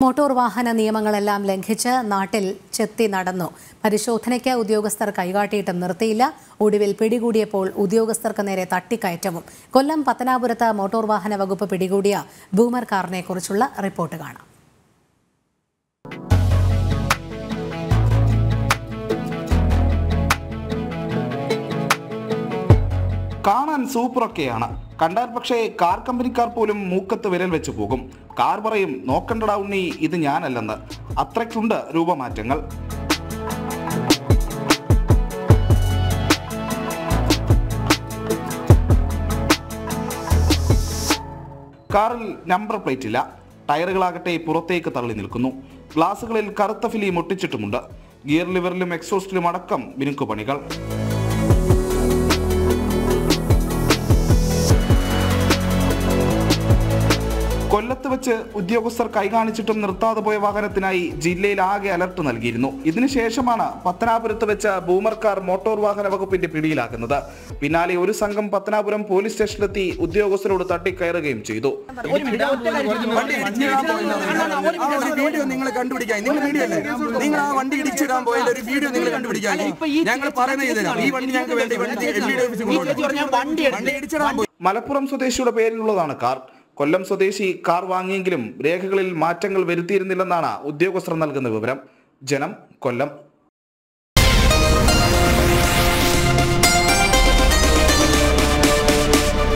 Motor വാഹന നിയമങ്ങളെല്ലാം ലംഘിച്ച് നാട്ടിൽ ചെത്തി നടന്നു പരിശോധനയ്ക്ക് ഉദ്യോഗസ്ഥർ കൈകാട്ടിയിട്ടും നിർത്തിയില്ല ഒടുവിൽ പിടികൂടിയപ്പോൾ ഉദ്യോഗസ്ഥർക്ക് നേരെ തട്ടിക്കയറ്റവും കൊല്ലം പത്തനാപുരത്ത് മോട്ടോർ വാഹന വകുപ്പ് പിടികൂടിയ ബൂമർ കാറിനെ കുറിച്ചുള്ള റിപ്പോർട്ട് കാണാം കാണാൻ സൂപ്പറൊക്കെയാണ് കണ്ടാൽ പക്ഷേ കാർ കമ്പനിക്കാർ പോലും മൂക്കത്ത് വിരൽ വെച്ച് പോകും കാർ പറയും നോക്കണ്ടടാ ഉണ്ണി ഇത് ഞാനല്ലെന്ന് അത്രയ്ക്കുണ്ട് രൂപമാറ്റങ്ങൾ കാറിൽ നമ്പർ പ്ലേറ്റ് ഇല്ല ടയറുകളാകട്ടെ പുറത്തേക്ക് തള്ളി നിൽക്കുന്നു ഗ്ലാസുകളിൽ കറുത്ത ഫിലിം ഒട്ടിച്ചിട്ടുമുണ്ട് ഗിയർ ലിവറിലും എക്സോസ്റ്റിലും അടക്കം മിനുക്കുപണികൾ കൊല്ലത്ത് വെച്ച് ഉദ്യോഗസ്ഥർ കൈകാണിച്ചിട്ടും നിർത്താതെ പോയ വാഹനത്തിനായി ജില്ലയിൽ ആകെ അലർട്ട് നൽകിയിരുന്നു ഇതിനുശേഷമാണ് പത്തനാപുരത്ത് വെച്ച് ബൂമർ കാർ മോട്ടോർ വാഹന വകുപ്പിന്റെ പിടിയിലാക്കുന്നത് പിന്നാലെ ഒരു സംഘം പത്തനാപുരം പോലീസ് സ്റ്റേഷനിലെത്തി ഉദ്യോഗസ്ഥരോട് തട്ടിക്കയറുകയും ചെയ്തു വണ്ടി ഇടിച്ചിടാൻ പോയല്ലോ. ആ ഒരു വീഡിയോ നിങ്ങൾ കണ്ടുപിടിക്കാൻ നിങ്ങൾ വീഡിയോ അല്ലേ നിങ്ങൾ ആ വണ്ടി ഇടിച്ചിടാൻ പോയാൽ ഒരു വീഡിയോ നിങ്ങൾ കണ്ടുപിടിക്കാൻ ഞങ്ങൾ പറയുന്നത് ഇതിനാണ് ഈ വണ്ടി ഞങ്ങൾക്ക് വേണ്ടി വണ്ടി എൽ ഡി ഓഫീസിൽ കൊണ്ടുപോകണം വണ്ടി ഇടിച്ചിടാൻ പോയി മലപ്പുറം സ്വദേശിയുടെ പേരിലുള്ളതാണ് കാർ കൊല്ലം സ്വദേശി കാർ വാങ്ങിയെങ്കിലും രേഖകളിൽ മാറ്റങ്ങൾ വരുത്തിയിരുന്നില്ലെന്നാണ് ഉദ്യോഗസ്ഥർ നൽകുന്ന വിവരം ജനം കൊല്ലം